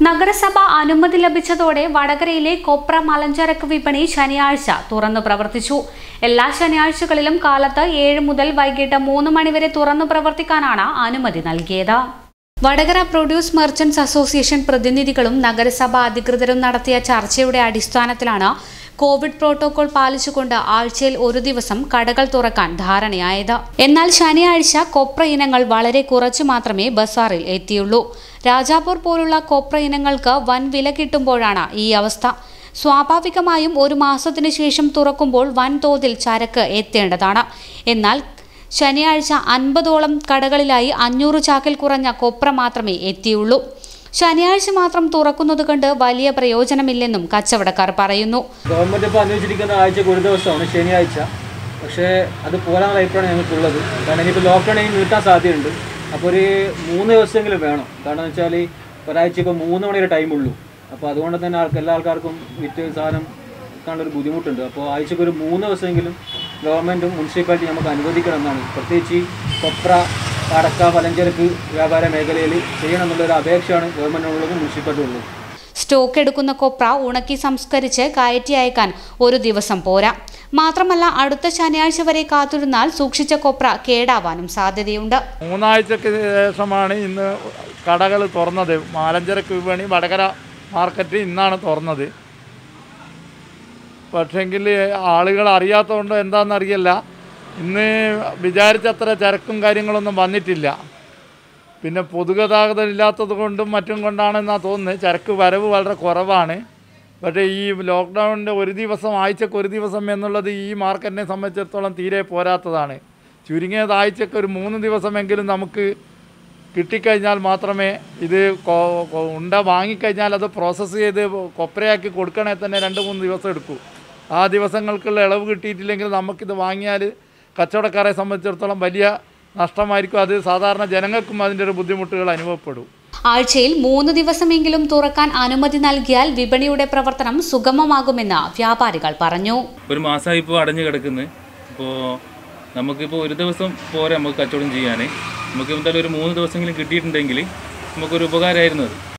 നഗരസഭ അനുമതി ലഭിച്ചതോടെ വടകരയിലെ കൊപ്ര മലഞ്ചരക്ക് വിപണി ശനിയാഴ്ച തുറന്നു പ്രവർത്തിച്ചു എല്ലാ ശനിയാഴ്ചകളിലും കാലത്ത് ഏഴ് മുതൽ വൈകിട്ട് മൂന്ന് മണിവരെ തുറന്നു പ്രവർത്തിക്കാനാണ് അനുമതി നൽകിയത് വടകര പ്രൊഡ്യൂസ് മെർച്ചന്റ്സ് അസോസിയേഷൻ പ്രതിനിധികളും നഗരസഭ അധികൃതരും നടത്തിയ ചർച്ചയുടെ അടിസ്ഥാനത്തിലാണ് കോവിഡ് പ്രോട്ടോകോൾ പാലിച്ചുകൊണ്ട് ആഴ്ചയിൽ ഒരു ദിവസം കടകൾ തുറക്കാൻ ധാരണയായത് എന്നാൽ ശനിയാഴ്ച കൊപ്ര ഇനങ്ങൾ വളരെ കുറച്ചു മാത്രമേ ബസാറിൽ എത്തിയുള്ളൂ രാജാപൂർ പോലുള്ള കൊപ്ര ഇനങ്ങൾക്ക് വൻ വില കിട്ടുമ്പോഴാണ് ഈ അവസ്ഥ സ്വാഭാവികമായും ഒരു മാസത്തിനു ശേഷം തുറക്കുമ്പോൾ വൻതോതിൽ ചരക്ക് എത്തേണ്ടതാണ് എന്നാൽ ശനിയാഴ്ച അൻപതോളം കടകളിലായി അഞ്ഞൂറ് ചാക്കിൽ കുറഞ്ഞ കൊപ്ര മാത്രമേ എത്തിയുള്ളൂ ശനിയാഴ്ച മാത്രം തുറക്കുന്നത് കൊണ്ട് വലിയ പ്രയോജനമില്ലെന്നും കച്ചവടക്കാർ പറയുന്നു ഗവൺമെൻറ് ഇപ്പോൾ അന്വേഷിച്ചിരിക്കുന്ന ആഴ്ചക്ക് ഒരു ദിവസമാണ് ശനിയാഴ്ച പക്ഷേ അത് പോരാനുള്ള അഭിപ്രായമാണ് ഞങ്ങൾക്കുള്ളത് കാരണം ഇനിയിപ്പോൾ ലോക്ക്ഡൗൺ ഇനി നീട്ടാൻ സാധ്യതയുണ്ട് അപ്പോൾ ഒരു മൂന്ന് ദിവസമെങ്കിലും വേണം കാരണം എന്ന് വെച്ചാൽ ഒരാഴ്ച ഇപ്പോൾ മൂന്ന് മണി വരെ ടൈമുള്ളൂ അപ്പോൾ അതുകൊണ്ട് തന്നെ ആൾക്ക് എല്ലാ ആൾക്കാർക്കും വിറ്റ് സാധനം കാണാനൊരു ബുദ്ധിമുട്ടുണ്ട് അപ്പോൾ ആഴ്ചക്ക് ഒരു മൂന്ന് ദിവസമെങ്കിലും ഗവൺമെൻറ്റും മുനിസിപ്പാലിറ്റി നമുക്ക് അനുവദിക്കണം എന്നാണ് പ്രത്യേകിച്ച് ഈ കൊപ്ര അടക്ക പലചരക്ക് വ്യാപാര മേഖലയിൽ ചെയ്യണം എന്നുള്ളൊരു അപേക്ഷയാണ് ഗവൺമെൻറ്റിനുള്ളതും മുനിസിപ്പാലിറ്റി ഉള്ളതും സ്റ്റോക്ക് എടുക്കുന്ന കൊപ്ര ഉണക്കി സംസ്കരിച്ച് കയറ്റി അയക്കാൻ ഒരു ദിവസം പോരാ മാത്രമല്ല അടുത്ത ശനിയാഴ്ച വരെ കാത്തിരുന്നാൽ സൂക്ഷിച്ച കൊപ്ര കേടാവാനും സാധ്യതയുണ്ട് മൂന്നാഴ്ചക്ക് ശേഷമാണ് ഇന്ന് കടകൾ തുറന്നത് മാലഞ്ചരക്ക് വിപണി വടകര മാർക്കറ്റ് ഇന്നാണ് തുറന്നത് പക്ഷേങ്കിൽ ആളുകൾ അറിയാത്തതുകൊണ്ട് എന്താണെന്നറിയില്ല ഇന്ന് വിചാരിച്ചത്ര ചരക്കും കാര്യങ്ങളൊന്നും വന്നിട്ടില്ല പിന്നെ പൊതുഗതാഗതം ഇല്ലാത്തത് കൊണ്ടും മറ്റും കൊണ്ടാണെന്നാണ് തോന്നുന്നത് ചരക്ക് വരവ് വളരെ കുറവാണ് പക്ഷേ ഈ ലോക്ക്ഡൗണിൻ്റെ ഒരു ദിവസം ആഴ്ചക്ക് ഒരു ദിവസം എന്നുള്ളത് ഈ മാർക്കറ്റിനെ സംബന്ധിച്ചിടത്തോളം തീരെ പോരാത്തതാണ് ചുരുങ്ങിയത് ആഴ്ചക്ക് ഒരു മൂന്ന് ദിവസമെങ്കിലും നമുക്ക് കിട്ടിക്കഴിഞ്ഞാൽ മാത്രമേ ഇത് കൊ- കൊ- ഉണ്ട വാങ്ങിക്കഴിഞ്ഞാൽ അത് പ്രോസസ്സ് ചെയ്ത് കൊപ്രയാക്കി കൊടുക്കണേ തന്നെ രണ്ട് മൂന്ന് ദിവസം എടുക്കൂ ആ ദിവസങ്ങൾക്കുള്ള ഇളവ് കിട്ടിയിട്ടില്ലെങ്കിൽ നമുക്കിത് വാങ്ങിയാൽ കച്ചവടക്കാരെ സംബന്ധിച്ചിടത്തോളം വലിയ നഷ്ടമായിരിക്കും അത് സാധാരണ ജനങ്ങൾക്കും അതിൻ്റെ ഒരു ബുദ്ധിമുട്ടുകൾ അനുഭവപ്പെടും ആഴ്ചയിൽ മൂന്ന് ദിവസമെങ്കിലും തുറക്കാൻ അനുമതി നൽകിയാൽ വിപണിയുടെ പ്രവർത്തനം സുഗമമാകുമെന്ന് വ്യാപാരികൾ പറഞ്ഞു ഒരു മാസമായി ഇപ്പോൾ അടഞ്ഞു കിടക്കുന്നത് അപ്പോൾ നമുക്കിപ്പോൾ ഒരു ദിവസം പോരെ നമുക്ക് കച്ചവടം ചെയ്യാൻ നമുക്ക് എന്തായാലും ഒരു മൂന്ന് ദിവസമെങ്കിലും കിട്ടിയിട്ടുണ്ടെങ്കിൽ നമുക്കൊരു ഉപകാരമായിരുന്നു അത്